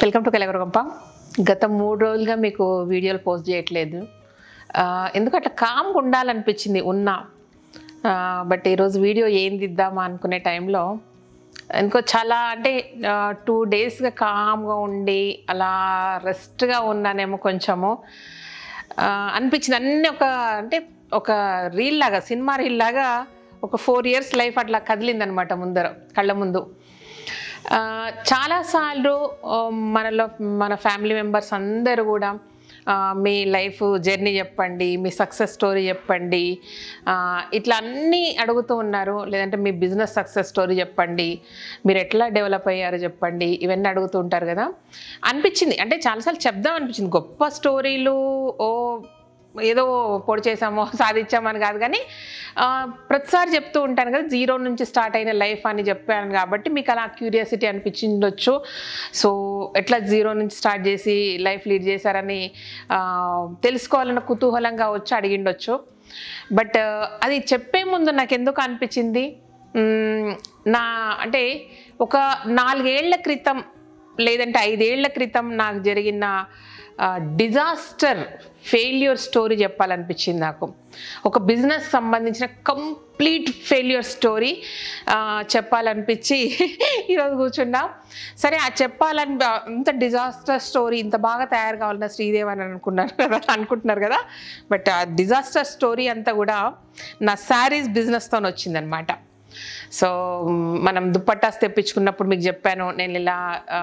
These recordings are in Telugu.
వెల్కమ్ టు కలగరగంప గత మూడు రోజులుగా మీకు వీడియోలు పోస్ట్ చేయట్లేదు ఆ, ఎందుకు అట్లా కామ్గా ఉండాలనిపించింది ఉన్నా బట్ ఈరోజు వీడియో ఏం దిద్దామా అనుకునే టైంలో ఇంకో చాలా అంటే టూ డేస్గా కామ్గా ఉండి అలా రెస్ట్గా ఉన్నానేమో కొంచెము ఆ, అనిపించింది అన్నీ ఒక అంటే ఒక రీల్ లాగా సినిమా రీల్ లాగా ఒక ఫోర్ ఇయర్స్ లైఫ్ అట్లా కదిలిందనమాట ముందర కళ్ళ ముందు ఆ, చాలాసార్లు ఆ, మనలో మన ఫ్యామిలీ మెంబర్స్ అందరూ కూడా ఆ, మీ లైఫ్ జర్నీ చెప్పండి మీ సక్సెస్ స్టోరీ చెప్పండి ఆ, ఇట్లా అన్నీ అడుగుతూ ఉన్నారు లేదంటే మీ బిజినెస్ సక్సెస్ స్టోరీ చెప్పండి మీరు ఎట్లా డెవలప్ అయ్యారో చెప్పండి ఇవన్నీ అడుగుతూ ఉంటారు కదా అనిపించింది అంటే చాలాసార్లు చెప్దాం అనిపించింది గొప్ప స్టోరీలు ఓ ఏదో పొడి చేసామో సాధించామని కాదు కానీ ఆ, ప్రతిసారి చెప్తూ ఉంటాను కదా జీరో నుంచి స్టార్ట్ అయిన లైఫ్ అని చెప్పాను కాబట్టి మీకు అలా క్యూరియాసిటీ అనిపించిండొచ్చు సో ఎట్లా జీరో నుంచి స్టార్ట్ చేసి లైఫ్ లీడ్ చేశారని ఆ, తెలుసుకోవాలన్న కుతూహలంగా వచ్చి అడిగిండొచ్చు బట్ అది చెప్పే ముందు నాకు ఎందుకు అనిపించింది మ్మ్, నా అంటే ఒక నాలుగేళ్ల క్రితం లేదంటే ఐదేళ్ల క్రితం నాకు జరిగిన డిజాస్టర్ ఫెయిల్యూర్ స్టోరీ చెప్పాలనిపించింది నాకు ఒక బిజినెస్ సంబంధించిన కంప్లీట్ ఫెయిల్యూర్ స్టోరీ చెప్పాలనిపించి ఈరోజు కూర్చున్నా సరే ఆ చెప్పాలని అంత డిజాస్టర్ స్టోరీ ఇంత బాగా తయారు కావాలన్న శ్రీదేవ్ అని అనుకున్నారు కదా అనుకుంటున్నారు కదా బట్ ఆ డిజాస్టర్ స్టోరీ అంతా కూడా నా శారీస్ బిజినెస్తో వచ్చిందనమాట సో మ్, మనం దుప్పట్టాస్ తెప్పించుకున్నప్పుడు మీకు చెప్పాను నేను ఇలా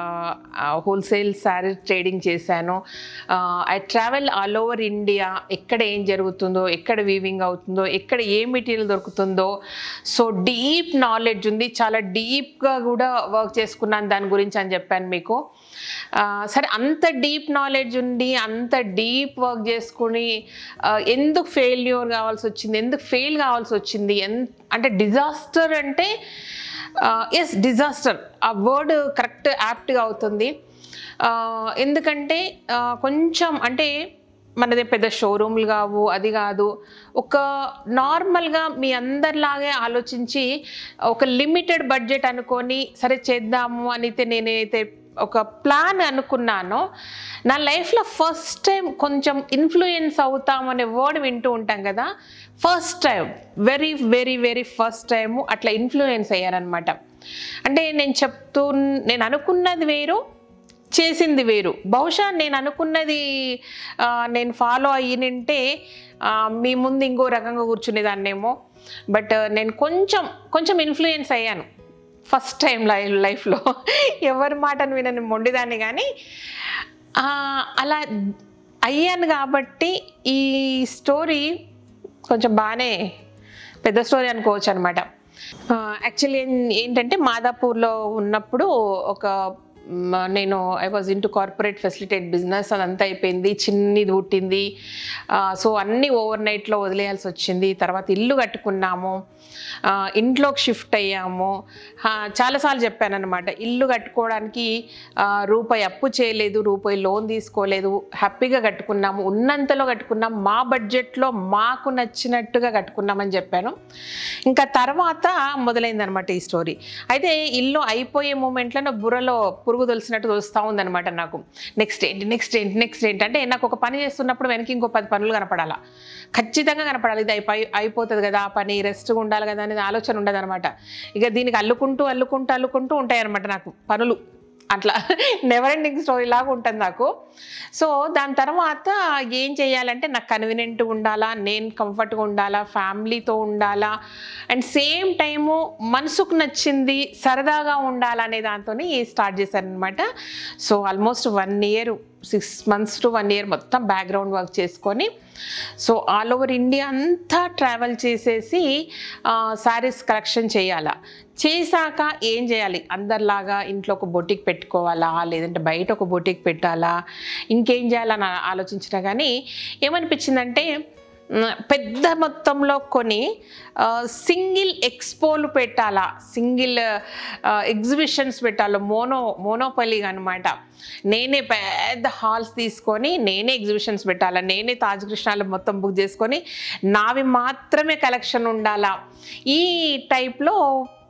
హోల్సేల్ శారీ ట్రేడింగ్ చేశాను I travel all over India ఎక్కడ ఏం జరుగుతుందో ఎక్కడ వీవింగ్ అవుతుందో ఎక్కడ ఏ మెటీరియల్ దొరుకుతుందో సో డీప్ నాలెడ్జ్ ఉంది చాలా డీప్గా కూడా వర్క్ చేసుకున్నాను దాని గురించి అని చెప్పాను మీకు ఆ, సరే అంత డీప్ నాలెడ్జ్ ఉండి అంత డీప్ వర్క్ చేసుకుని ఆ, ఎందుకు ఫెయిల్యూర్ కావాల్సి వచ్చింది ఎందుకు ఫెయిల్ కావాల్సి వచ్చింది ఎన్ అంటే డిజాస్టర్ అంటే ఎస్ డిజాస్టర్ ఆ వర్డ్ కరెక్ట్ యాప్ట్గా అవుతుంది ఆ, ఎందుకంటే ఆ, కొంచెం అంటే మనది పెద్ద షోరూమ్లు కావు అది కాదు ఒక నార్మల్గా మీ అందరిలాగే ఆలోచించి ఒక లిమిటెడ్ బడ్జెట్ అనుకొని సరే చేద్దాము అనితే నేనైతే ఒక ప్లాన్ అనుకున్నానో నా లైఫ్లో ఫస్ట్ టైం కొంచెం ఇన్ఫ్లుయెన్స్ అవుతామనే వర్డ్ వింటూ ఉంటాం కదా first time very very very first time అట్లా ఇన్ఫ్లుయెన్స్ అయ్యారనమాట అంటే నేను చెప్తూ నేను అనుకున్నది వేరు చేసింది వేరు బహుశా నేను అనుకున్నది ఆ, నేను ఫాలో అయ్యినంటే ఆ, మీ ముందు ఇంకో రకంగా కూర్చునేదాన్నేమో బట్ నేను కొంచెం కొంచెం ఇన్ఫ్లుయెన్స్ అయ్యాను ఫస్ట్ టైం లై లైఫ్లో ఎవరి మాటను వినని మొండిదాన్ని కానీ ఆ, అలా అయ్యాను కాబట్టి ఈ స్టోరీ కొంచెం బాగానే పెద్ద స్టోరీ అనుకోవచ్చు అనమాట యాక్చువల్లీ ఏంటంటే మాదాపూర్లో ఉన్నప్పుడు ఒక మ, నేను I was in to corporate facilitate business అదంతా అయిపోయింది చిన్నది పుట్టింది సో అన్నీ ఓవర్ నైట్లో వదిలేయాల్సి వచ్చింది తర్వాత ఇల్లు కట్టుకున్నాము ఆ, ఇంట్లోకి షిఫ్ట్ అయ్యాము ఆ, చాలాసార్లు చెప్పాను అనమాట ఇల్లు కట్టుకోవడానికి ఆ, రూపాయి అప్పు చేయలేదు రూపాయి లోన్ తీసుకోలేదు హ్యాపీగా కట్టుకున్నాము ఉన్నంతలో కట్టుకున్నాం మా బడ్జెట్లో మాకు నచ్చినట్టుగా కట్టుకున్నామని చెప్పాను ఇంకా తర్వాత మొదలైందనమాట ఈ స్టోరీ అయితే ఇల్లు అయిపోయే మూమెంట్లో నా బుర్రలో పురుగు తొలిసినట్టు తోస్తూ ఉందనమాట నాకు నెక్స్ట్ ఏంటి నెక్స్ట్ ఏంటి నెక్స్ట్ ఏంటి అంటే నాకు ఒక పని చేస్తున్నప్పుడు వెనక్కి ఇంకో పది పనులు కనపడాలా ఖచ్చితంగా కనపడాలి ఇది అయిపోయి అయిపోతుంది కదా ఆ పని రెస్ట్గా ఉండాలి కదా అనేది ఆలోచన ఉండదు అనమాట ఇక దీనికి అల్లుకుంటూ అల్లుకుంటూ అల్లుకుంటూ ఉంటాయి అనమాట నాకు పనులు అట్లా నెవర్ ఎండింగ్ స్టోరీ లాగా ఉంటుంది నాకు సో దాని తర్వాత ఏం చేయాలంటే నాకు కన్వీనియంట్గా ఉండాలా నేను కంఫర్ట్గా ఉండాలా ఫ్యామిలీతో ఉండాలా అండ్ సేమ్ టైము మనసుకు నచ్చింది సరదాగా ఉండాలనే దాంతో స్టార్ట్ చేశాను అనమాట so almost one year six months to one year మొత్తం బ్యాక్గ్రౌండ్ వర్క్ చేసుకొని సో ఆల్ ఓవర్ ఇండియా అంతా ట్రావెల్ చేసేసి శారీస్ కలెక్షన్ చేయాలా చేశాక ఏం చేయాలి అందరిలాగా ఇంట్లో ఒక బొటిక్ పెట్టుకోవాలా లేదంటే బయట ఒక బొటిక్ పెట్టాలా ఇంకేం చేయాలని ఆ- ఆలోచించినా కానీ ఏమనిపించిందంటే మ్, పెద్ద మొత్తంలో కొని సింగిల్ ఎక్స్పోలు పెట్టాలా సింగిల్ ఎగ్జిబిషన్స్ పెట్టాలా మోనో మోనోపలిగా అనమాట నేనే పెద్ద హాల్స్ తీసుకొని నేనే ఎగ్జిబిషన్స్ పెట్టాలా నేనే తాజ్ కృష్ణాలు మొత్తం బుక్ చేసుకొని నావి మాత్రమే కలెక్షన్ ఉండాలా ఈ టైప్లో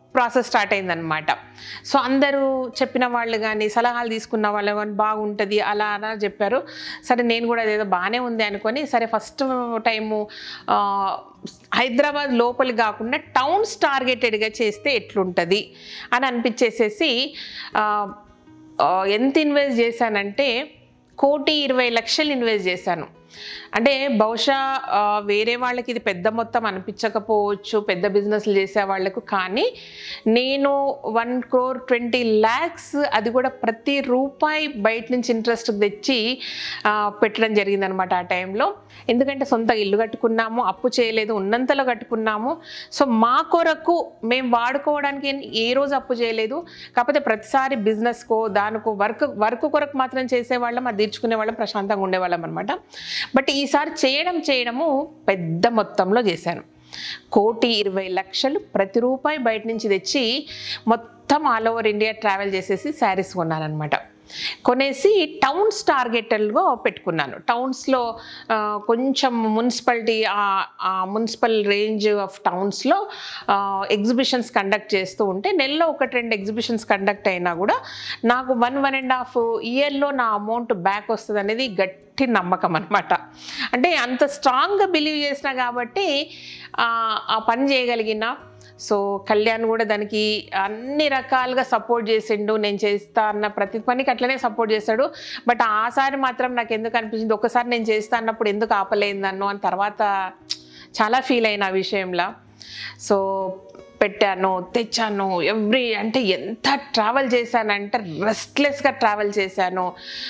ప్రాసెస్ స్టార్ట్ అయిందనమాట సో అందరూ చెప్పిన వాళ్ళు కానీ సలహాలు తీసుకున్న వాళ్ళు కానీ బాగుంటుంది అలా అలా చెప్పారు సరే నేను కూడా అదేదో బాగానే ఉంది అనుకొని సరే ఫస్ట్ టైము ఆ, హైదరాబాద్ లోపలి కాకుండా టౌన్స్ టార్గెటెడ్గా చేస్తే ఎట్లుంటుంది అని అనిపించేసేసి ఆ, ఆ, ఎంత ఇన్వెస్ట్ చేశానంటే కోటి ఇరవై లక్షలు ఇన్వెస్ట్ చేశాను అంటే బహుశా ఆ, వేరే వాళ్ళకి ఇది పెద్ద మొత్తం అనిపించకపోవచ్చు పెద్ద బిజినెస్లు చేసే వాళ్ళకు కానీ నేను వన్ క్రోర్ ట్వంటీ ల్యాక్స్ అది కూడా ప్రతి రూపాయి బయట నుంచి ఇంట్రెస్ట్ తెచ్చి ఆ, పెట్టడం జరిగిందనమాట ఆ టైంలో ఎందుకంటే సొంత ఇల్లు కట్టుకున్నాము అప్పు చేయలేదు ఉన్నంతలో కట్టుకున్నాము సో మా కొరకు మేము వాడుకోవడానికి ఏ రోజు అప్పు చేయలేదు కాకపోతే ప్రతిసారి బిజినెస్కో దానికో వర్క్ వర్క్ కొరకు మాత్రం చేసేవాళ్ళం అది తీర్చుకునే వాళ్ళం ప్రశాంతంగా ఉండేవాళ్ళం అనమాట బట్ ఈసారి చేయడం చేయడము పెద్ద మొత్తంలో చేశాను కోటి ఇరవై లక్షలు ప్రతి రూపాయి బయట నుంచి తెచ్చి మొత్తం ఆల్ ఓవర్ ఇండియా ట్రావెల్ చేసేసి శారీస్ కొన్నానమాట కొనేసి టౌన్స్ టార్గెటర్గా పెట్టుకున్నాను టౌన్స్లో ఆ, కొంచెం మున్సిపాలిటీ ఆ మున్సిపల్ రేంజ్ ఆఫ్ టౌన్స్లో ఎగ్జిబిషన్స్ కండక్ట్ చేస్తూ ఉంటే నెలలో ఒకటి రెండు ఎగ్జిబిషన్స్ కండక్ట్ అయినా కూడా నాకు వన్ వన్ అండ్ హాఫ్ ఇయర్లో నా అమౌంట్ బ్యాక్ వస్తుంది అనేది గట్టి నమ్మకం అనమాట అంటే అంత స్ట్రాంగ్గా బిలీవ్ చేసిన కాబట్టి ఆ, ఆ పని చేయగలిగిన సో కళ్యాణ్ కూడా దానికి అన్ని రకాలుగా సపోర్ట్ చేసిండు నేను చేస్తా అన్న ప్రతి పనికి అట్లనే సపోర్ట్ చేశాడు బట్ ఆసారి మాత్రం నాకు ఎందుకు అనిపించింది ఒకసారి నేను చేస్తా అన్నప్పుడు ఎందుకు ఆపలేదు నన్ను అని తర్వాత చాలా ఫీల్ అయిన ఆ విషయంలో సో పెట్టాను తెచ్చాను ఎవ్రీ అంటే ఎంత ట్రావెల్ చేశానంటే రెస్ట్లెస్గా ట్రావెల్ చేశాను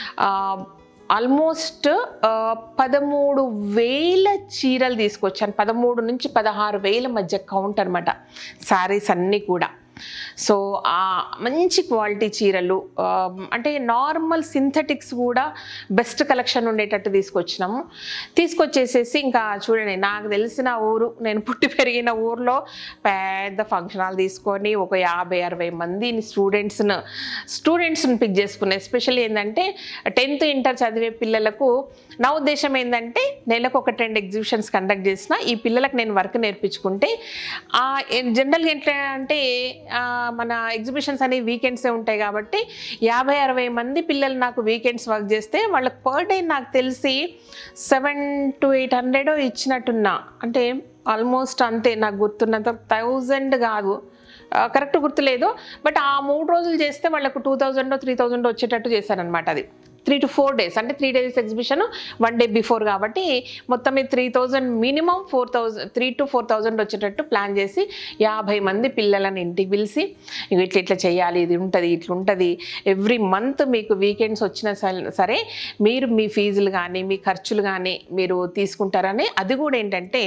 ఆల్మోస్ట్ పదమూడు వేల చీరలు తీసుకొచ్చాను పదమూడు నుంచి పదహారు వేల మధ్య కౌంట్ అనమాట శారీస్ అన్నీ కూడా సో ఆ మంచి క్వాలిటీ చీరలు ఆ, అంటే నార్మల్ సింథటిక్స్ కూడా బెస్ట్ కలెక్షన్ ఉండేటట్టు తీసుకొచ్చినాము తీసుకొచ్చేసేసి ఇంకా చూడండి నాకు తెలిసిన ఊరు నేను పుట్టి పెరిగిన ఊర్లో పెద్ద ఫంక్షన్ హాల్ తీసుకొని ఒక యాభై అరవై మందిని స్టూడెంట్స్ను స్టూడెంట్స్ని పిక్ చేసుకున్నాను ఎస్పెషల్లీ ఏంటంటే టెన్త్ ఇంటర్ చదివే పిల్లలకు నా ఉద్దేశం ఏంటంటే నెలకు ఒక రెండు ఎగ్జిబిషన్స్ కండక్ట్ చేసిన ఈ పిల్లలకు నేను వర్క్ నేర్పించుకుంటే ఆ జనరల్గా ఎట్లా అంటే ఆ, మన ఎగ్జిబిషన్స్ అనేవి వీకెండ్సే ఉంటాయి కాబట్టి యాభై అరవై మంది పిల్లలు నాకు వీకెండ్స్ వర్క్ చేస్తే వాళ్ళకి పర్ డే నాకు తెలిసి సెవెన్ టు ఎయిట్ హండ్రెడ్ ఇచ్చినట్టున్నా అంటే ఆల్మోస్ట్ అంతే నాకు గుర్తున్నంత థౌజండ్ కాదు కరెక్ట్ గుర్తులేదు బట్ ఆ మూడు రోజులు చేస్తే వాళ్ళకు టూ థౌజండ్ త్రీ థౌజండ్ వచ్చేటట్టు చేశారనమాట అది త్రీ టు ఫోర్ డేస్ అంటే three days exhibition one day before కాబట్టి మొత్తం ఈ three thousand minimum four thousand three to four thousand వచ్చేటట్టు ప్లాన్ చేసి యాభై మంది పిల్లలని ఇంటికి పిలిచి ఇవి ఇట్లా ఇట్లా చేయాలి ఇది ఉంటుంది ఇట్లా ఉంటుంది ఎవ్రీ మంత్ మీకు వీకెండ్స్ వచ్చినా స- సరే మీరు మీ ఫీజులు కానీ మీ ఖర్చులు కానీ మీరు తీసుకుంటారని అది కూడా ఏంటంటే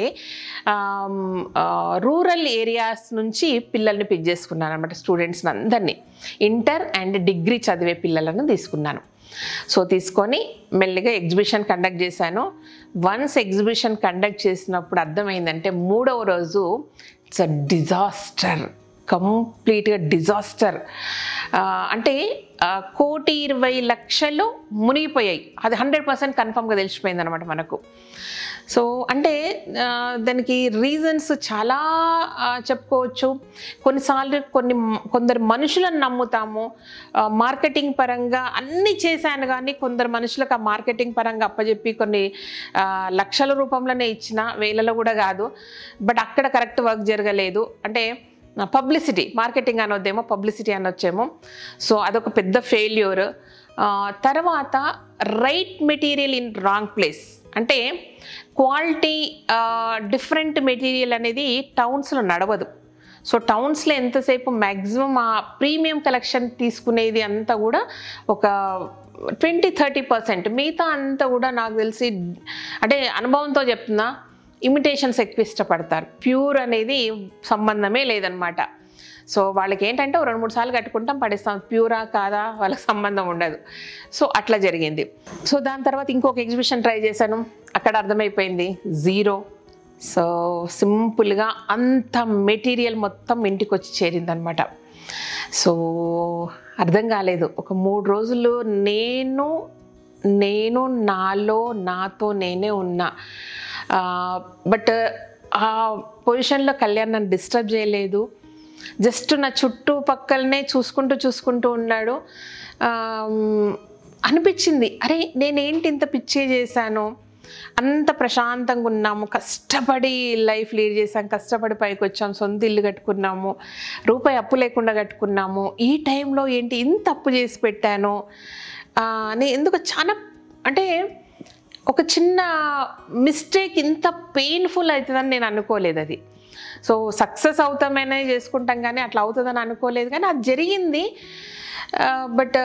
రూరల్ ఏరియాస్ నుంచి పిల్లల్ని పిక్ చేసుకున్నాను అనమాట స్టూడెంట్స్ని అందరినీ ఇంటర్ అండ్ డిగ్రీ చదివే పిల్లలను తీసుకున్నాను సో తీసుకొని మెల్లిగా ఎగ్జిబిషన్ కండక్ట్ చేశాను వన్స్ ఎగ్జిబిషన్ కండక్ట్ చేసినప్పుడు అర్థమైందంటే మూడవ రోజు ఇట్స్ అ డిజాస్టర్ కంప్లీట్గా డిజాస్టర్ అంటే ఆ, కోటి ఇరవై లక్షలు మునిగిపోయాయి అది హండ్రెడ్ పర్సెంట్ కన్ఫామ్గా తెలిసిపోయింది అనమాట మనకు సో అంటే ఆ, దానికి రీజన్స్ చాలా ఆ, చెప్పుకోవచ్చు కొన్నిసార్లు కొన్ని మ- కొందరు మనుషులను నమ్ముతాము ఆ, మార్కెటింగ్ పరంగా అన్నీ చేశాను కానీ కొందరు మనుషులకు ఆ మార్కెటింగ్ పరంగా అప్పచెప్పి కొన్ని ఆ, లక్షల రూపంలోనే ఇచ్చిన వేలలో కూడా కాదు బట్ అక్కడ కరెక్ట్ వర్క్ జరగలేదు అంటే పబ్లిసిటీ మార్కెటింగ్ అనొద్దేమో పబ్లిసిటీ అనొచ్చేమో సో అదొక పెద్ద ఫెయిల్యూర్ తర్వాత right material in wrong place అంటే క్వాలిటీ డిఫరెంట్ మెటీరియల్ అనేది టౌన్స్లో నడవదు సో టౌన్స్లో ఎంతసేపు మ్యాక్సిమం ఆ ప్రీమియం కలెక్షన్ తీసుకునేది అంతా కూడా ఒక ట్వంటీ థర్టీ పర్సెంట్ మిగతా అంతా కూడా నాకు తెలిసి అంటే అనుభవంతో చెప్తున్నా ఇమిటేషన్స్ ఎక్కువ ఇష్టపడతారు ప్యూర్ అనేది సంబంధమే లేదనమాట సో వాళ్ళకి ఏంటంటే ఓ రెండు మూడు సార్లు కట్టుకుంటాం పడేస్తాం ప్యూరా కాదా వాళ్ళకి సంబంధం ఉండదు సో అట్లా జరిగింది సో దాని తర్వాత ఇంకొక ఎగ్జిబిషన్ ట్రై చేశాను అక్కడ అర్థమైపోయింది జీరో సో సింపుల్గా అంత మెటీరియల్ మొత్తం ఇంటికి వచ్చి చేరిందనమాట సో అర్థం కాలేదు ఒక మూడు రోజులు నేను నేను నాలో నాతో నేనే ఉన్నా బట్ ఆ పొజిషన్లో కళ్యాణ్ నన్ను డిస్టర్బ్ చేయలేదు జస్ట్ నా చుట్టుపక్కలనే చూసుకుంటూ చూసుకుంటూ ఉన్నాడు ఆమ్, అనిపించింది అరే నేనేంటి ఇంత పిచ్చే చేశాను అంత ప్రశాంతంగా ఉన్నాము కష్టపడి లైఫ్ లీడ్ చేసాం కష్టపడి పైకి వచ్చాం సొంత ఇల్లు కట్టుకున్నాము రూపాయి అప్పు లేకుండా కట్టుకున్నాము ఈ టైంలో ఏంటి ఇంత అప్పు చేసి పెట్టాను ఆ, అని ఎందుకు చాలా అంటే ఒక చిన్న మిస్టేక్ ఇంత పెయిన్ఫుల్ అవుతుందని నేను అనుకోలేదు అది సో సక్సెస్ అవుతామనే చేసుకుంటాం కానీ అట్లా అవుతుందని అనుకోలేదు కానీ అది జరిగింది బట్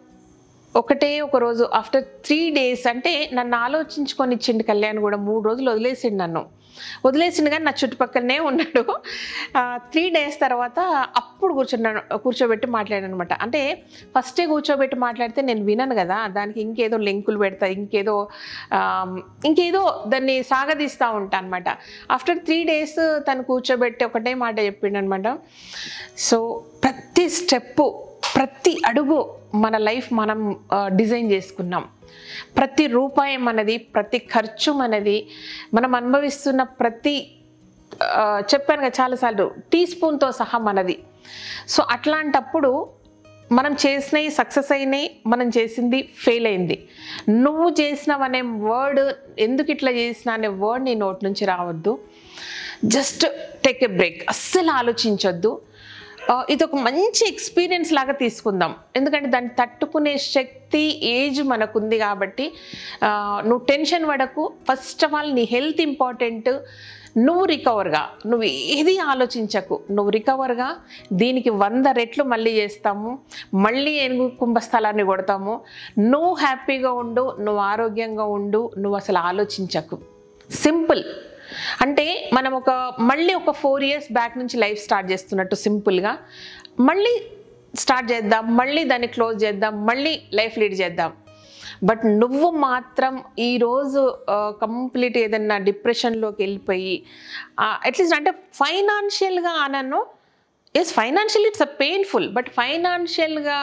ఒకటే ఒక రోజు ఆఫ్టర్ త్రీ డేస్ అంటే నన్ను ఆలోచించుకొని ఇచ్చిండు కళ్యాణ్ కూడా మూడు రోజులు వదిలేసిండు నన్ను వదిలేసిండు కానీ నా చుట్టుపక్కలనే ఉన్నాడు త్రీ డేస్ తర్వాత అప్పుడు కూర్చున్నాను కూర్చోబెట్టి మాట్లాడాను అనమాట అంటే ఫస్టే కూర్చోబెట్టి మాట్లాడితే నేను వినను కదా దానికి ఇంకేదో లింకులు పెడతా ఇంకేదో ఆ, ఇంకేదో దాన్ని సాగదీస్తూ ఉంటా అనమాట ఆఫ్టర్ త్రీ డేస్ తను కూర్చోబెట్టి ఒకటే మాట చెప్పిండు అనమాట సో ప్రతి స్టెప్పు ప్రతి అడుగు మన లైఫ్ మనం డిజైన్ చేసుకున్నాం ప్రతి రూపాయి మనది ప్రతి ఖర్చు మనది మనం అనుభవిస్తున్న ప్రతి ఆ, చెప్పాను కదా చాలాసార్లు టీ స్పూన్తో సహా మనది సో అట్లాంటప్పుడు మనం చేసినవి సక్సెస్ అయినాయి మనం చేసింది ఫెయిల్ అయింది నువ్వు చేసినవనే వర్డ్ ఎందుకు ఇట్లా చేసిన అనే వర్డ్ నీ నోటి నుంచి రావద్దు జస్ట్ టేక్ ఎ బ్రేక్ అస్సలు ఆలోచించొద్దు ఆ, ఇది ఒక మంచి ఎక్స్పీరియన్స్ లాగా తీసుకుందాం ఎందుకంటే దాన్ని తట్టుకునే శక్తి ఏజ్ మనకుంది కాబట్టి ఆ, నువ్వు టెన్షన్ పడకు ఫస్ట్ ఆఫ్ ఆల్ నీ హెల్త్ ఇంపార్టెంట్ నువ్వు రికవర్గా నువ్వు ఏది ఆలోచించకు నువ్వు రికవర్గా దీనికి వంద రెట్లు మళ్ళీ చేస్తాము మళ్ళీ ఏనుగు కుంభస్థలాన్ని కొడతాము నువ్వు హ్యాపీగా ఉండు నువ్వు ఆరోగ్యంగా ఉండు నువ్వు అసలు ఆలోచించకు సింపుల్ అంటే మనం ఒక మళ్ళీ ఒక ఫోర్ ఇయర్స్ బ్యాక్ నుంచి లైఫ్ స్టార్ట్ చేస్తున్నట్టు సింపుల్గా మళ్ళీ స్టార్ట్ చేద్దాం మళ్ళీ దాన్ని క్లోజ్ చేద్దాం మళ్ళీ లైఫ్ లీడ్ చేద్దాం బట్ నువ్వు మాత్రం ఈరోజు కంప్లీట్ ఏదన్నా డిప్రెషన్లోకి వెళ్ళిపోయి అట్లీస్ట్ అంటే ఫైనాన్షియల్గా అనను yes financial it's a painful but ఫైనాన్షియల్గా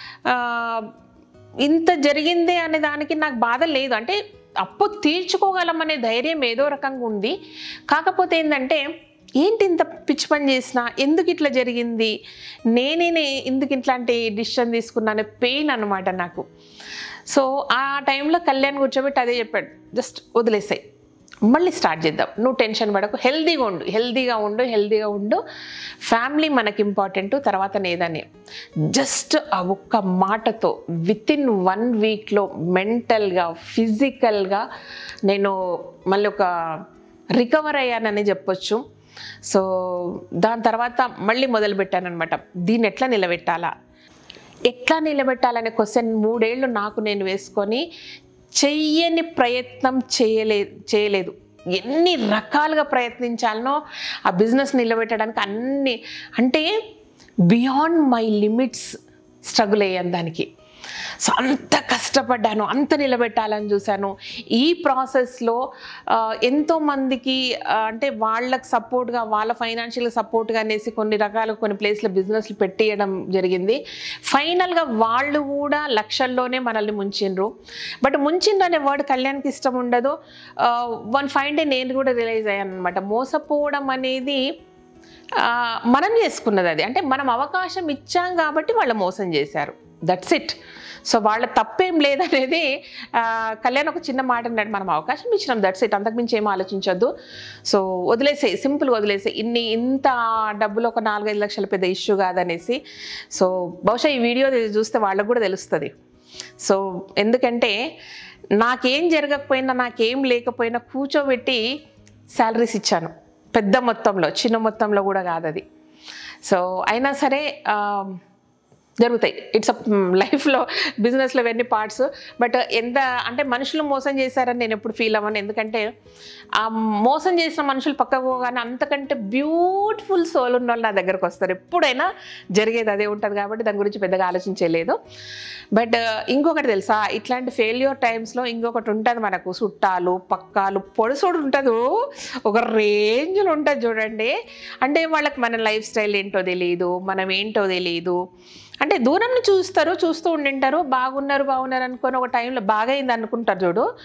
ఇంత జరిగిందే అనే దానికి నాకు బాధ లేదు అంటే అప్పు తీర్చుకోగలమనే ధైర్యం ఏదో రకంగా ఉంది కాకపోతే ఏంటంటే ఏంటి ఇంత పిచ్చి పని చేసిన ఎందుకు ఇట్లా జరిగింది నేనే ఎందుకు ఇట్లాంటి డిసిషన్ తీసుకున్నానే పెయిన్ అనమాట నాకు సో ఆ టైంలో కళ్యాణ్ కూర్చోబెట్టి అదే చెప్పాడు జస్ట్ వదిలేసాయి మళ్ళీ స్టార్ట్ చేద్దాం నువ్వు టెన్షన్ పడకు హెల్దీగా ఉండు హెల్దీగా ఉండు హెల్దీగా ఉండు ఫ్యామిలీ మనకి ఇంపార్టెంట్ తర్వాత నేదని జస్ట్ ఆ ఒక్క మాటతో విత్ ఇన్ వన్ వీక్లో మెంటల్గా ఫిజికల్గా నేను మళ్ళీ ఒక రికవర్ అయ్యానని చెప్పొచ్చు సో దాని తర్వాత మళ్ళీ మొదలుపెట్టాను అనమాట దీన్ని ఎట్లా నిలబెట్టాలా ఎట్లా నిలబెట్టాలనే క్వశ్చన్ మూడేళ్ళు నాకు నేను వేసుకొని చెయ్యని ప్రయత్నం చేయలే చేయలేదు ఎన్ని రకాలుగా ప్రయత్నించాలనో ఆ బిజినెస్ నిలబెట్టడానికి అన్ని అంటే బియాండ్ మై లిమిట్స్ స్ట్రగుల్ అయ్యాను దానికి సో అంత కష్టపడ్డాను అంత నిలబెట్టాలని చూశాను ఈ ప్రాసెస్లో ఎంతోమందికి అంటే వాళ్ళకి సపోర్ట్గా వాళ్ళ ఫైనాన్షియల్ సపోర్ట్గా అనేసి కొన్ని రకాల కొన్ని ప్లేస్లో బిజినెస్లు పెట్టేయడం జరిగింది ఫైనల్గా వాళ్ళు కూడా లక్షల్లోనే మనల్ని ముంచిండ్రు బట్ ముంచిండ్రు అనే వర్డ్ కళ్యాణ్కి ఇష్టం ఉండదు వన్ ఫైన్ డే నేను కూడా రియలైజ్ అయ్యాను అనమాట మోసపోవడం అనేది ఆ, మనం చేసుకున్నది అది అంటే మనం అవకాశం ఇచ్చాం కాబట్టి వాళ్ళు మోసం చేశారు దట్స్ ఇట్ సో వాళ్ళ తప్పేం లేదనేది ఆ, కళ్యాణ్ ఒక చిన్న మాట అన్నాడు మనం అవకాశం ఇచ్చినాం దట్స్ ఇట్ అంతకుమించి ఏం ఆలోచించొద్దు సో వదిలేసే సింపుల్గా వదిలేసే ఇన్ని ఇంత డబ్బులు ఒక నాలుగైదు లక్షల పెద్ద ఇష్యూ కాదనేసి సో బహుశా ఈ వీడియో చూస్తే వాళ్ళకు కూడా తెలుస్తుంది సో ఎందుకంటే నాకేం జరగకపోయినా నాకేం లేకపోయినా కూర్చోబెట్టి శాలరీస్ ఇచ్చాను పెద్ద మొత్తంలో చిన్న మొత్తంలో కూడా కాదు అది సో అయినా సరే ఆ, జరుగుతాయి ఇట్స్ లైఫ్లో బిజినెస్లో ఇవన్నీ పార్ట్స్ బట్ ఎంత అంటే మనుషులు మోసం చేశారని నేను ఎప్పుడు ఫీల్ అవ్వను ఎందుకంటే ఆ మోసం చేసిన మనుషులు పక్కకు పోగానే అంతకంటే బ్యూటిఫుల్ సోల్ ఉన్న వాళ్ళు నా దగ్గరకు వస్తారు ఎప్పుడైనా జరిగేది అదే ఉంటుంది కాబట్టి దాని గురించి పెద్దగా ఆలోచించలేదు బట్ ఇంకొకటి తెలుసా ఇట్లాంటి ఫెయిల్యూర్ టైమ్స్లో ఇంకొకటి ఉంటుంది మనకు చుట్టాలు పక్కాలు పొడుసుడు ఉంటుంది ఒక రేంజ్లో ఉంటుంది చూడండి అంటే వాళ్ళకి మన లైఫ్ స్టైల్ ఏంటో తెలియదు మనం ఏంటో తెలియదు అంటే దూరం నుంచి చూస్తారు చూస్తూ ఉండింటారు బాగున్నారు బాగున్నారు అనుకొని ఒక టైంలో బాగా అయింది అనుకుంటారు చూడు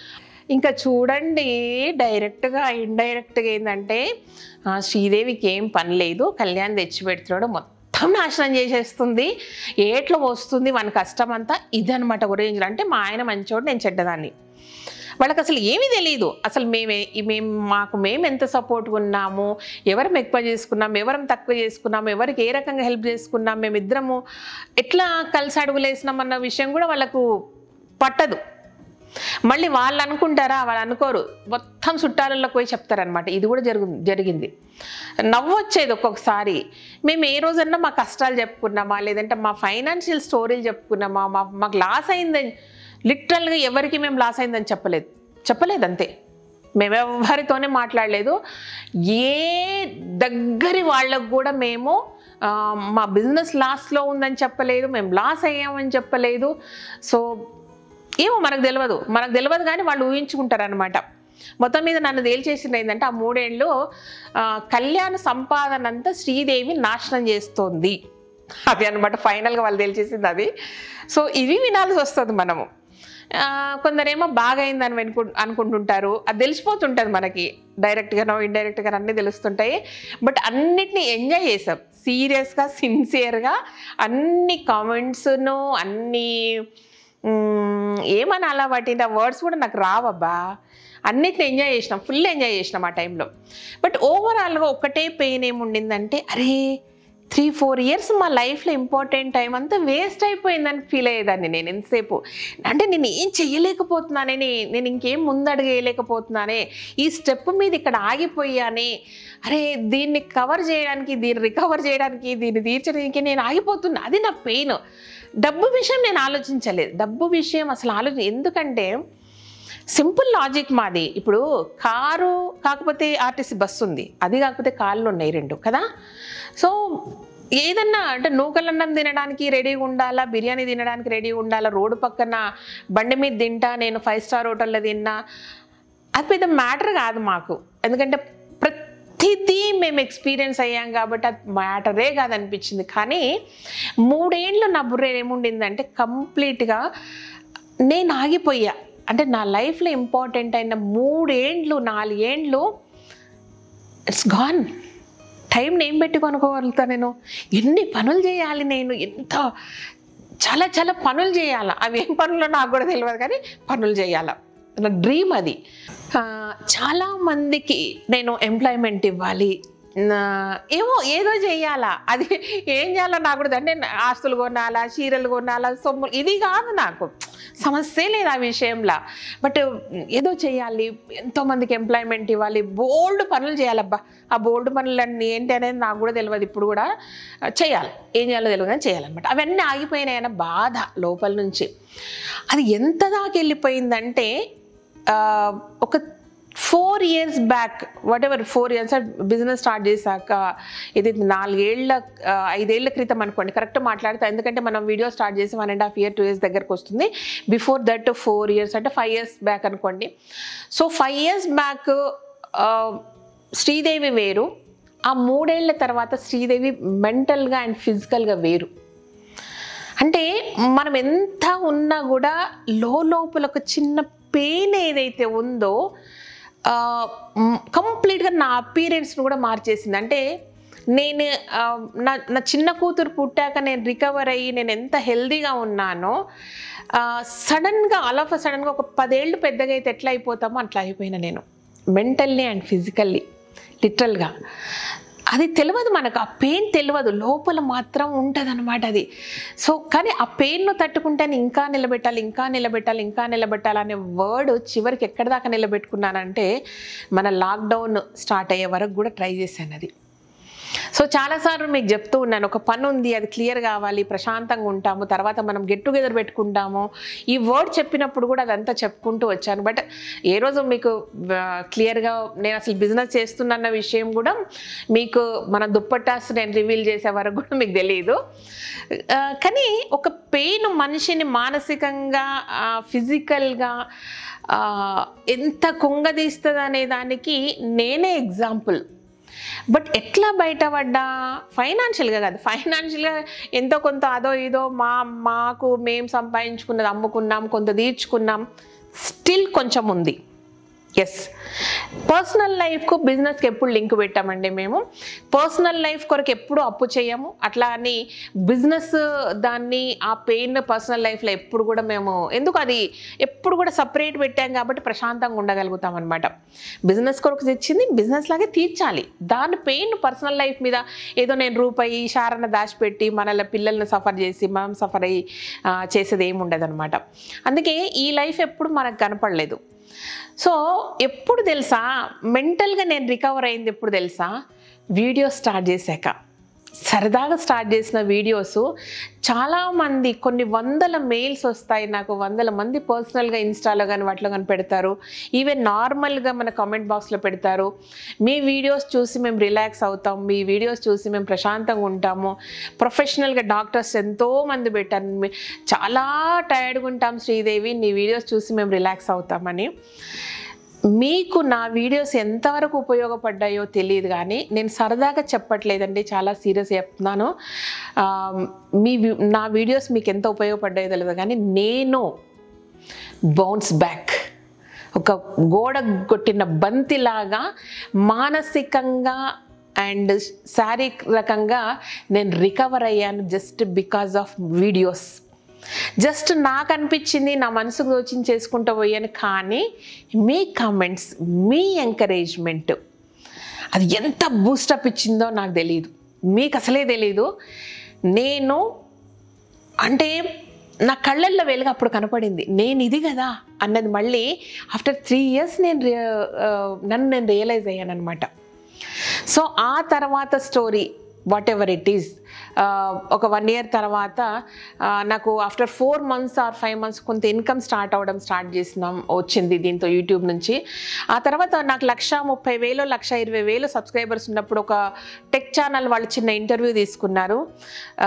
ఇంకా చూడండి డైరెక్ట్గా ఇండైరెక్ట్గా ఏంటంటే ఆ, శ్రీదేవికి ఏం పని లేదు కళ్యాణ్ తెచ్చిపెడుతున్నాడు మొత్తం నాశనం చేసేస్తుంది ఏట్లో వస్తుంది మన కష్టం అంతా ఇదనమాట ఒరేంజ్ అంటే మా ఆయన మంచోడు నేను చెడ్డదాన్ని వాళ్ళకి అసలు ఏమీ తెలియదు అసలు మేమే మేము మాకు మేము ఎంత సపోర్ట్గా ఉన్నాము ఎవరం ఎక్కువ చేసుకున్నాం ఎవరం తక్కువ చేసుకున్నాం ఎవరికి ఏ రకంగా హెల్ప్ చేసుకున్నాం మేమిద్దరము ఎట్లా కలిసి అడుగులేసినాం అన్న విషయం కూడా వాళ్ళకు పట్టదు మళ్ళీ వాళ్ళు అనుకుంటారా వాళ్ళు అనుకోరు మొత్తం చుట్టాలలోకి పోయి చెప్తారనమాట ఇది కూడా జరుగు జరిగింది నవ్వు వచ్చేది ఒక్కొక్కసారి మేము ఏ రోజన్నా మా కష్టాలు చెప్పుకున్నామా లేదంటే మా ఫైనాన్షియల్ స్టోరీలు చెప్పుకున్నామా మా మాకు లాస్ అయిందని లిటరల్గా ఎవరికి మేము లాస్ అయిందని చెప్పలేదు చెప్పలేదు అంతే మేము ఎవరితోనే మాట్లాడలేదు ఏ దగ్గరి వాళ్ళకు కూడా మేము ఆ, మా బిజినెస్ లాస్లో ఉందని చెప్పలేదు మేము లాస్ అయ్యామని చెప్పలేదు సో ఏమో మనకు తెలియదు మనకు తెలియదు కానీ వాళ్ళు ఊహించుకుంటారు అనమాట మొత్తం మీద నన్ను తేల్చేసింది ఏంటంటే ఆ మూడేళ్ళు ఆ, కళ్యాణ సంపాదన అంతా శ్రీదేవి నాశనం చేస్తోంది అది అనమాట ఫైనల్గా వాళ్ళు తేల్చేసింది అది సో ఇవి వినాల్సి వస్తుంది మనము ఆ, కొందరేమో బాగా అయిందని అనుకు అనుకుంటుంటారు అది తెలిసిపోతుంటుంది మనకి డైరెక్ట్గానో ఇండైరెక్ట్గా అన్నీ తెలుస్తుంటాయి బట్ అన్నిటినీ ఎంజాయ్ చేసాం సీరియస్గా సిన్సియర్గా అన్ని కామెంట్స్ను అన్ని మ్మ్, ఏమనాలా వాటి ఆ వర్డ్స్ కూడా నాకు రావబ్బా అన్నిటిని ఎంజాయ్ చేసినాం ఫుల్ ఎంజాయ్ చేసినాం ఆ టైంలో బట్ ఓవరాల్గా ఒకటే పెయిన్ ఏముండిందంటే అరే త్రీ ఫోర్ ఇయర్స్ మా లైఫ్లో ఇంపార్టెంట్ టైం అంతా వేస్ట్ అయిపోయిందని ఫీల్ అయ్యేదాన్ని నేను ఎంతసేపు అంటే నేను ఏం చెయ్యలేకపోతున్నానని నేను ఇంకేం ముందడుగు వేయలేకపోతున్నానే ఈ స్టెప్ మీద ఇక్కడ ఆగిపోయానే అరే దీన్ని కవర్ చేయడానికి దీన్ని రికవర్ చేయడానికి దీన్ని తీర్చడానికి నేను ఆగిపోతున్నా అది నా పెయిన్ డబ్బు విషయం నేను ఆలోచించలేదు డబ్బు విషయం అసలు ఆలోచన ఎందుకంటే సింపుల్ లాజిక్ మాది ఇప్పుడు కారు కాకపోతే ఆర్టీసీ బస్సు ఉంది అది కాకపోతే కార్లు ఉన్నాయి రెండు కదా సో ఏదన్నా అంటే నూకలన్నం తినడానికి రెడీగా ఉండాలా బిర్యానీ తినడానికి రెడీగా ఉండాలా రోడ్డు పక్కన బండి మీద తింటా నేను ఫైవ్ స్టార్ హోటల్లో తిన్నా అది పెద్ద మ్యాటర్ కాదు మాకు ఎందుకంటే ప్రతిదీ మేము ఎక్స్పీరియన్స్ అయ్యాం కాబట్టి అది మ్యాటరే కాదనిపించింది కానీ మూడేళ్ళు నా బుర్ర ఏముండిందంటే కంప్లీట్గా నేను ఆగిపోయా అంటే నా లైఫ్లో ఇంపార్టెంట్ అయిన మూడేండ్లు నాలుగేండ్లు ఇట్స్ గాన్ టైం ఏం పెట్టి కొనుక్కోగలుగుతా నేను ఎన్ని పనులు చేయాలి నేను ఎంత చాలా చాలా పనులు చేయాలి అవి ఏం పనులు నాకు కూడా తెలియదు కానీ పనులు చేయాలి నా డ్రీమ్ అది ఆ, చాలా మందికి నేను ఎంప్లాయ్మెంట్ ఇవ్వాలి నా- ఏమో ఏదో చెయ్యాలా అది ఏం చేయాలో నాకు కూడా అంటే ఆస్తులు కొనాలా చీరలు కొనాలా సొమ్ము ఇది కాదు నాకు సమస్య లేదు ఆ విషయంలో బట్ ఏదో చేయాలి ఎంతోమందికి ఎంప్లాయ్మెంట్ ఇవ్వాలి బోల్డ్ పనులు చేయాలబ్బా ఆ బోల్డ్ పనులన్నీ ఏంటి అనేది నాకు కూడా తెలియదు ఇప్పుడు కూడా చేయాలి ఏం చేయాలో తెలియదు కానీ చేయాలన్నమాట అవన్నీ ఆగిపోయినాయన్న బాధ లోపల నుంచి అది ఎంత దాకా వెళ్ళిపోయిందంటే ఆ, ఒక four years back whatever four years business start చేశాక ఇది నాలుగేళ్ల ఆ, ఐదేళ్ల క్రితం అనుకోండి కరెక్ట్ మాట్లాడతా ఎందుకంటే మనం వీడియో స్టార్ట్ చేసి one and half year two years దగ్గరకు వస్తుంది బిఫోర్ దట్ ఫోర్ ఇయర్స్ అంటే ఫైవ్ ఇయర్స్ బ్యాక్ అనుకోండి so five years back Sridevi వేరు ఆ మూడేళ్ల తర్వాత శ్రీదేవి మెంటల్గా అండ్ ఫిజికల్గా వేరు అంటే మనం ఎంత ఉన్నా కూడా లోపల ఒక చిన్న పెయిన్ ఏదైతే ఉందో కంప్లీట్గా నా అపీరెన్స్ను కూడా మార్చేసింది అంటే నేను ఆ, నా నా చిన్న కూతురు పుట్టాక నేను రికవర్ అయ్యి నేను ఎంత హెల్దీగా ఉన్నానో సడన్గా ఆల్ ఆఫ్ సడన్గా ఒక పదేళ్ళు పెద్దగా అయితే ఎట్లా అయిపోతామో అట్లా అయిపోయినా నేను మెంటల్లీ అండ్ ఫిజికల్లీ లిటరల్గా అది తెలియదు మనకు ఆ పెయిన్ తెలియదు లోపల మాత్రం ఉంటుంది అనమాట అది సో కానీ ఆ పెయిన్ను తట్టుకుంటేనే ఇంకా నిలబెట్టాలి ఇంకా నిలబెట్టాలి ఇంకా నిలబెట్టాలి అనే వర్డ్ చివరికి ఎక్కడి దాకా నిలబెట్టుకున్నానంటే మన లాక్డౌన్ స్టార్ట్ అయ్యే వరకు కూడా ట్రై చేశాను అది సో చాలాసార్లు మీకు చెప్తూ ఉన్నాను ఒక పని ఉంది అది క్లియర్ కావాలి ప్రశాంతంగా ఉంటాము తర్వాత మనం గెట్ టుగెదర్ పెట్టుకుంటాము ఈ వర్డ్ చెప్పినప్పుడు కూడా అదంతా చెప్పుకుంటూ వచ్చాను బట్ ఏ రోజు మీకు క్లియర్గా నేను అసలు బిజినెస్ చేస్తున్న విషయం కూడా మీకు మన దుప్పటాస్ నేను రివీల్ చేసే వరకు కూడా మీకు తెలియదు ఆ, కానీ ఒక పెయిన్ మనిషిని మానసికంగా ఫిజికల్గా ఎంత కుంగదీస్తుంది అనే దానికి నేనే ఎగ్జాంపుల్ బట్ ఎట్లా బయటపడ్డా ఫైనాన్షియల్గా కాదు ఫైనాన్షియల్గా ఎంతో కొంత అదో ఇదో మా మాకు మేము సంపాదించుకున్నది అమ్ముకున్నాం కొంత తీర్చుకున్నాం స్టిల్ కొంచెం ఉంది ఎస్ పర్సనల్ లైఫ్కు బిజినెస్కి ఎప్పుడు లింక్ పెట్టామండి మేము పర్సనల్ లైఫ్ కొరకు ఎప్పుడు అప్పు చేయము అట్లా అని బిజినెస్ దాన్ని ఆ పెయిన్ పర్సనల్ లైఫ్లో ఎప్పుడు కూడా మేము ఎందుకు అది ఎప్పుడు కూడా సపరేట్ పెట్టాం కాబట్టి ప్రశాంతంగా ఉండగలుగుతాం అనమాట బిజినెస్ కొరకు తెచ్చింది బిజినెస్ లాగే తీర్చాలి దాని పెయిన్ పర్సనల్ లైఫ్ మీద ఏదో నేను రూపాయి షారన్న దాచిపెట్టి మనల పిల్లల్ని సఫర్ చేసి మనం సఫర్ అయ్యి ఆ, చేసేది ఏమి ఉండదు అనమాట అందుకే ఈ లైఫ్ ఎప్పుడు మనకు కనపడలేదు సో ఎప్పుడు తెలుసా మెంటల్గా నేను రికవర్ అయింది ఎప్పుడు తెలుసా వీడియో స్టార్ట్ చేశాక సరదాగా స్టార్ట్ చేసిన వీడియోస్ చాలామంది కొన్ని వందల మెయిల్స్ వస్తాయి నాకు వందల మంది పర్సనల్గా ఇన్స్టాలో కానీ వాటిలో కానీ పెడతారు ఈవెన్ నార్మల్గా మన కామెంట్ బాక్స్లో పెడతారు మీ వీడియోస్ చూసి మేము రిలాక్స్ అవుతాం మీ వీడియోస్ చూసి మేము ప్రశాంతంగా ఉంటాము ప్రొఫెషనల్గా డాక్టర్స్ ఎంతో మంది పెట్టారు మీ- చాలా టైర్డ్గా ఉంటాం శ్రీదేవి నీ వీడియోస్ చూసి మేము రిలాక్స్ అవుతామని మీకు నా వీడియోస్ ఎంతవరకు ఉపయోగపడ్డాయో తెలియదు కానీ నేను సరదాగా చెప్పట్లేదండి చాలా సీరియస్ చెప్తున్నాను ఆ, మీ వి- నా వీడియోస్ మీకు ఎంత ఉపయోగపడ్డాయో తెలియదు కానీ నేను బౌన్స్ బ్యాక్ ఒక గోడ కొట్టిన బంతిలాగా మానసికంగా అండ్ శారీరకంగా నేను రికవర్ అయ్యాను just because of videos just నాకు అనిపించింది నా మనసుకు దోచింది చేసుకుంటూ పోయాను కానీ మీ కామెంట్స్ మీ ఎంకరేజ్మెంట్ అది ఎంత బూస్టప్ ఇచ్చిందో నాకు తెలియదు మీకు అసలే తెలీదు నేను అంటే నా కళ్ళల్లో వెలుగు అప్పుడు కనపడింది నేను ఇది కదా అన్నది మళ్ళీ ఆఫ్టర్ త్రీ ఇయర్స్ నేను రి- ఆ, నన్ను నేను రియలైజ్ అయ్యాను అనమాట సో ఆ తర్వాత story whatever it is ఒక వన్ ఇయర్ తర్వాత ఆ, నాకు after four months or five months కొంత ఇన్కమ్ స్టార్ట్ అవ్వడం స్టార్ట్ చేసినాం వచ్చింది దీంతో యూట్యూబ్ నుంచి ఆ తర్వాత నాకు లక్ష ముప్పై వేలు లక్ష ఇరవై వేలు సబ్స్క్రైబర్స్ ఉన్నప్పుడు ఒక టెక్ ఛానల్ వాళ్ళు చిన్న ఇంటర్వ్యూ తీసుకున్నారు ఆ,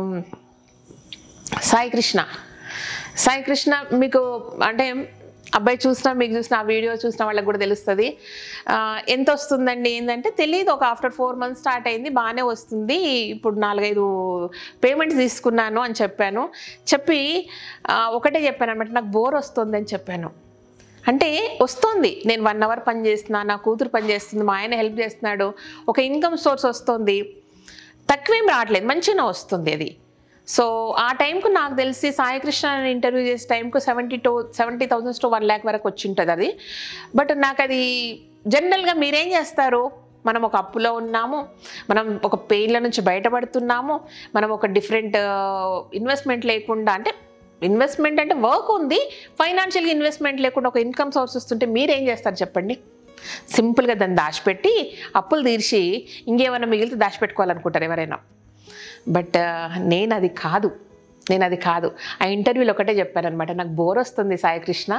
సాయి కృష్ణ సాయి కృష్ణ మీకు అంటే అబ్బాయి చూసినా మీకు చూసిన ఆ వీడియో చూసిన వాళ్ళకి కూడా తెలుస్తుంది ఆ, ఎంత వస్తుందండి ఏంటంటే తెలియదు ఒక ఆఫ్టర్ ఫోర్ మంత్స్ స్టార్ట్ అయింది బాగానే వస్తుంది ఇప్పుడు నాలుగైదు పేమెంట్స్ తీసుకున్నాను అని చెప్పాను చెప్పి ఆ, ఒకటే చెప్పాను అనమాట నాకు బోర్ వస్తుంది అని చెప్పాను అంటే వస్తుంది నేను వన్ అవర్ పని చేస్తున్నా నా కూతురు పని చేస్తుంది మా ఆయన హెల్ప్ చేస్తున్నాడు ఒక ఇన్కమ్ సోర్స్ వస్తుంది తక్కువేం రావట్లేదు మంచిగా వస్తుంది అది సో ఆ టైంకు నాకు తెలిసి సాయి కృష్ణ ఇంటర్వ్యూ చేసే టైంకు seventy two seventy thousands to one lakh వరకు వచ్చి ఉంటుంది అది బట్ నాకు అది జనరల్గా మీరేం చేస్తారు మనం ఒక అప్పులో ఉన్నాము మనం ఒక పెయిన్ల నుంచి బయటపడుతున్నాము మనం ఒక డిఫరెంట్ ఇన్వెస్ట్మెంట్ లేకుండా అంటే ఇన్వెస్ట్మెంట్ అంటే వర్క్ ఉంది ఫైనాన్షియల్గా ఇన్వెస్ట్మెంట్ లేకుండా ఒక ఇన్కమ్ సోర్స్ వస్తుంటే మీరేం చేస్తారు చెప్పండి సింపుల్గా దాన్ని దాచిపెట్టి అప్పులు తీర్చి ఇంకేమైనా మిగిలితే దాచిపెట్టుకోవాలనుకుంటారు ఎవరైనా బట్ నేను అది కాదు నేను అది కాదు ఆ ఇంటర్వ్యూలో ఒకటే చెప్పాను అనమాట నాకు బోర్ వస్తుంది సాయి కృష్ణ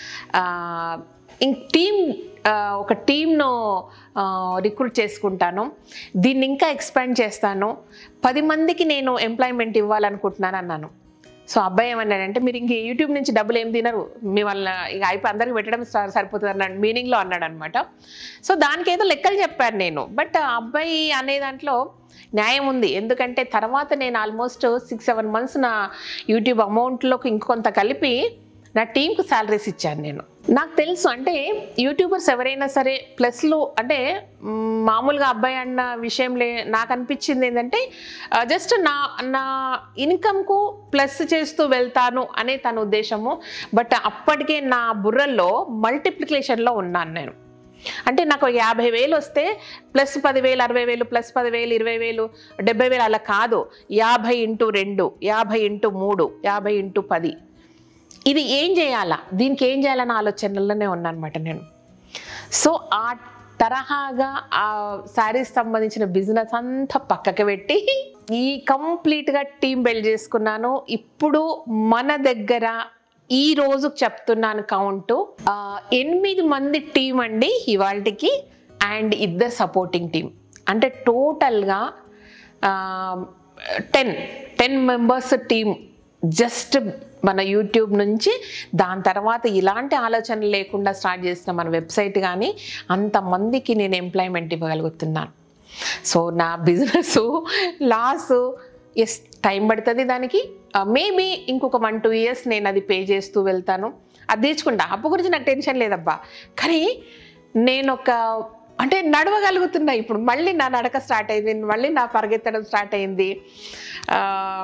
ఇంక టీం ఒక టీంను రిక్రూట్ చేసుకుంటాను దీన్ని ఇంకా ఎక్స్పాండ్ చేస్తాను పది మందికి నేను ఎంప్లాయ్మెంట్ ఇవ్వాలనుకుంటున్నాను అన్నాను సో అబ్బాయి ఏమన్నాడంటే మీరు ఇంక యూట్యూబ్ నుంచి డబ్బులు ఏం తినరు మీ వల్ల ఇక అయిపోయి అందరికి పెట్టడం స- సరిపోతుంది అన్నాడు మీనింగ్లో అన్నాడు అనమాట సో దానికి ఏదో లెక్కలు చెప్పాను నేను బట్ ఆ అబ్బాయి అనే దాంట్లో న్యాయం ఉంది ఎందుకంటే తర్వాత నేను ఆల్మోస్ట్ సిక్స్ సెవెన్ మంత్స్ నా యూట్యూబ్ అమౌంట్లోకి ఇంకొంత కలిపి నా టీంకి శాలరీస్ ఇచ్చాను నేను నాకు తెలుసు అంటే యూట్యూబర్స్ ఎవరైనా సరే ప్లస్లు అంటే మ్, మామూలుగా అబ్బాయి అన్న విషయంలో నాకు అనిపించింది ఏంటంటే జస్ట్ నా నా ఇన్కమ్కు ప్లస్ చేస్తూ వెళ్తాను అనే తన ఉద్దేశము బట్ అప్పటికే నా బుర్రల్లో మల్టిప్లికేషన్లో ఉన్నాను నేను అంటే నాకు యాభై వేలు వస్తే ప్లస్ పదివేలు అరవై వేలు ప్లస్ పదివేలు ఇరవై వేలు డెబ్బై వేలు అలా కాదు యాభై ఇంటూ రెండు యాభై ఇంటూ మూడు యాభై ఇంటూ పది ఇది ఏం చేయాలా దీనికి ఏం చేయాలన్న ఆలోచనలోనే ఉన్నానమాట నేను సో ఆ తరహాగా ఆ శారీస్ సంబంధించిన బిజినెస్ అంతా పక్కకి పెట్టి ఈ కంప్లీట్గా టీం బిల్డ్ చేసుకున్నాను ఇప్పుడు మన దగ్గర ఈ రోజు చెప్తున్నాను కౌంటు ఆ, ఎనిమిది మంది టీం అండి ఇవాళకి అండ్ ఇద్దరు సపోర్టింగ్ టీం అంటే టోటల్గా ten ten members team just మన యూట్యూబ్ నుంచి దాని తర్వాత ఇలాంటి ఆలోచన లేకుండా స్టార్ట్ చేసిన మన వెబ్సైట్ కానీ అంతమందికి నేను ఎంప్లాయ్మెంట్ ఇవ్వగలుగుతున్నాను సో నా బిజినెస్ లాస్ ఎస్ టైం పడుతుంది దానికి మేబీ ఇంకొక వన్ టూ ఇయర్స్ నేను అది పే చేస్తూ వెళ్తాను అది తీర్చుకుంటా అప్పు గురించి నాకు టెన్షన్ లేదబ్బా కానీ నేను ఒక అంటే నడవగలుగుతున్నా ఇప్పుడు మళ్ళీ నా నడక స్టార్ట్ అయింది మళ్ళీ నా పరిగెత్తడం స్టార్ట్ అయింది ఆ,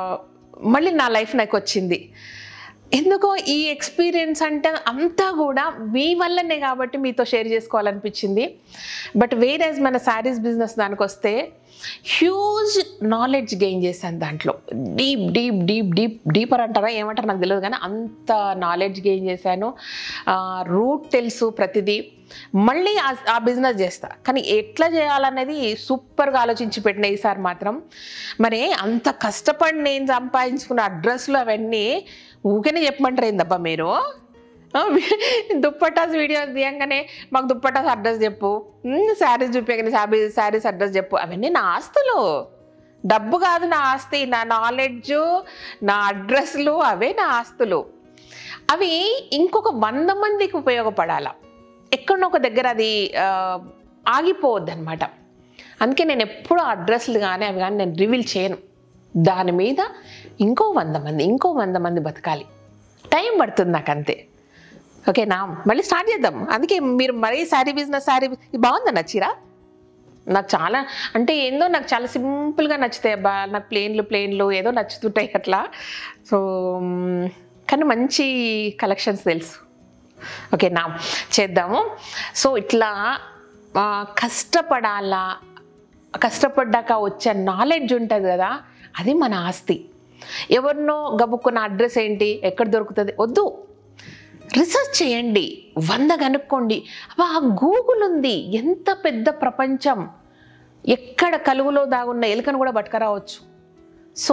మళ్ళీ నా లైఫ్ నాకు వచ్చింది ఎందుకో ఈ ఎక్స్పీరియన్స్ అంటే అంతా కూడా మీ వల్లనే కాబట్టి మీతో షేర్ చేసుకోవాలనిపించింది బట్ వేరేజ్ మన శారీస్ బిజినెస్ దానికి వస్తే హ్యూజ్ నాలెడ్జ్ గెయిన్ చేశాను దాంట్లో deep deep deep deep deeper అంటారా ఏమంటారు నాకు తెలియదు కానీ అంత నాలెడ్జ్ గెయిన్ చేశాను రూట్ తెలుసు ప్రతిదీ మళ్ళీ ఆ- ఆ బిజినెస్ చేస్తా కానీ ఎట్లా చేయాలనేది సూపర్గా ఆలోచించి పెట్టిన ఈసారి మాత్రం మరి అంత కష్టపడి నేను సంపాదించుకున్న అడ్రస్లు అవన్నీ ఊరికనే చెప్పమంటారు ఏందబ్బా మీరు ఆ, దుప్పటాస్ వీడియో తీయంగానే మాకు దుప్పటాస్ అడ్రస్ చెప్పు శారీస్ చూపించగానే శారీ శారీస్ అడ్రస్ చెప్పు అవన్నీ నా ఆస్తులు డబ్బు కాదు నా ఆస్తి నా నాలెడ్జ్ నా అడ్రస్లు అవే నా ఆస్తులు అవి ఇంకొక వంద మందికి ఉపయోగపడాల ఎక్కడో ఒక దగ్గర అది ఆ, ఆగిపోవద్దు అనమాట అందుకే నేను ఎప్పుడు అడ్రస్లు కానీ అవి కానీ నేను రివీల్ చేయను దాని మీద ఇంకో వంద మంది ఇంకో వంద మంది బతకాలి టైం పడుతుంది నాకు అంతే ఓకేనా మళ్ళీ స్టార్ట్ చేద్దాం అందుకే మీరు మరీ శారీ బిజినెస్ శారీ ఇది బాగుందా నచ్చిరా నాకు చాలా అంటే ఏందో నాకు చాలా సింపుల్గా నచ్చుతాయి అబ్బా నాకు ప్లేన్లు ప్లేన్లు ఏదో నచ్చుతుంటాయి అట్లా సో మ్, కానీ మంచి కలెక్షన్స్ తెలుసు ఓకేనా చేద్దాము సో ఇట్లా ఆ, కష్టపడాలా కష్టపడ్డాక వచ్చే నాలెడ్జ్ ఉంటుంది కదా అది మన ఆస్తి ఎవరినో గబుక్కున్న అడ్రస్ ఏంటి ఎక్కడ దొరుకుతుంది వద్దు రీసెర్చ్ చేయండి వంద కనుక్కోండి అబ్బా గూగుల్ ఉంది ఎంత పెద్ద ప్రపంచం ఎక్కడ కలుగులో దాగున్న ఎలుకను కూడా పట్టుకరావచ్చు సో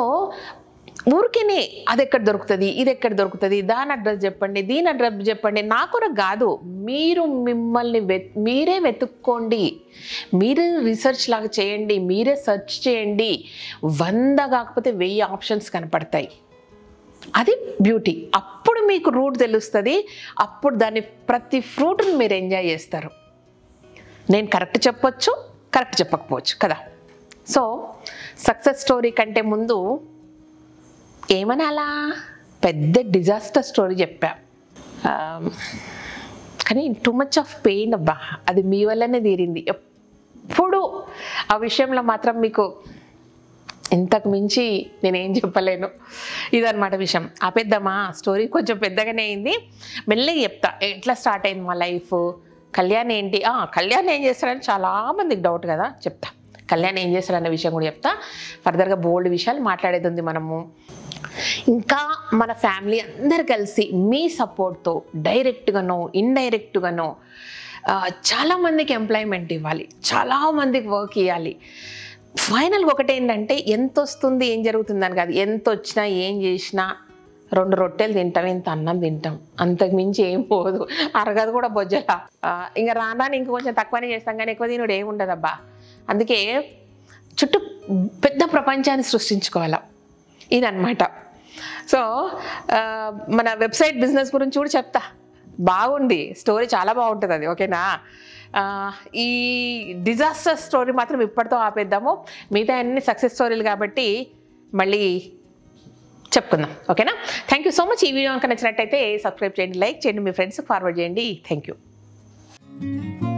ఊరికేనే అది ఎక్కడ దొరుకుతుంది ఇది ఎక్కడ దొరుకుతుంది దాని అడ్రస్ చెప్పండి దీని అడ్రస్ చెప్పండి నా కొరకు కాదు మీరు మిమ్మల్ని వెత్ మీరే వెతుక్కోండి మీరే రీసెర్చ్ లాగా చేయండి మీరే సెర్చ్ చేయండి వంద కాకపోతే వెయ్యి ఆప్షన్స్ కనపడతాయి అది బ్యూటీ అప్పుడు మీకు రూట్ తెలుస్తుంది అప్పుడు దాని ప్రతి ఫ్రూట్ని మీరు ఎంజాయ్ చేస్తారు నేను కరెక్ట్ చెప్పొచ్చు కరెక్ట్ చెప్పకపోవచ్చు కదా సో సక్సెస్ స్టోరీ కంటే ముందు ఏమనాలా పెద్ద డిజాస్టర్ స్టోరీ చెప్పా ఆమ్, కానీ టూ మచ్ ఆఫ్ పెయిన్ అబ్బా అది మీ వల్లనే తీరింది ఎప్పుడు ఆ విషయంలో మాత్రం మీకు ఇంతకు మించి నేనేం చెప్పలేను ఇదన్నమాట విషయం ఆపేద్దామా స్టోరీ కొంచెం పెద్దగానే అయింది మెల్లగా చెప్తా ఎట్లా స్టార్ట్ అయింది మా లైఫ్ కళ్యాణ్ ఏంటి ఆ, కళ్యాణ్ ఏం చేస్తాడని చాలామందికి డౌట్ కదా చెప్తా కళ్యాణ్ ఏం చేస్తాడనే విషయం కూడా చెప్తా ఫర్దర్గా బోల్డ్ విషయాలు మాట్లాడేది ఉంది మనము ఇంకా మన ఫ్యామిలీ అందరు కలిసి మీ సపోర్ట్తో డైరెక్ట్గానో ఇండైరెక్ట్గానో చాలామందికి ఎంప్లాయ్మెంట్ ఇవ్వాలి చాలామందికి వర్క్ ఇవ్వాలి ఫైనల్గా ఒకటి ఏంటంటే ఎంత వస్తుంది ఏం జరుగుతుందని కాదు ఎంత వచ్చినా ఏం చేసినా రెండు రొట్టెలు తింటాం ఇంత అన్నం తింటాం అంతకు మించి ఏం పోదు అరగదు కూడా బొజ్జల ఆ, ఇంకా రానాని ఇంక కొంచెం తక్కువనే చేస్తాం కానీ ఎక్కువ తినుడు ఏమి ఉండదబ్బా అందుకే చుట్టూ పెద్ద ప్రపంచాన్ని సృష్టించుకోవాలా ఇదన్నమాట సో ఆ, మన వెబ్సైట్ బిజినెస్ గురించి కూడా చెప్తా బాగుంది స్టోరీ చాలా బాగుంటుంది అది ఓకేనా ఆ, ఈ డిజాస్టర్ స్టోరీ మాత్రం ఇప్పటితో ఆపేద్దాము మిగతా అన్ని సక్సెస్ స్టోరీలు కాబట్టి మళ్ళీ చెప్పుకుందాం ఓకేనా థ్యాంక్ యూ సో మచ్ ఈ వీడియో కనుక నచ్చినట్టయితే సబ్స్క్రైబ్ చేయండి లైక్ చేయండి మీ ఫ్రెండ్స్కి ఫార్వర్డ్ చేయండి థ్యాంక్ యూ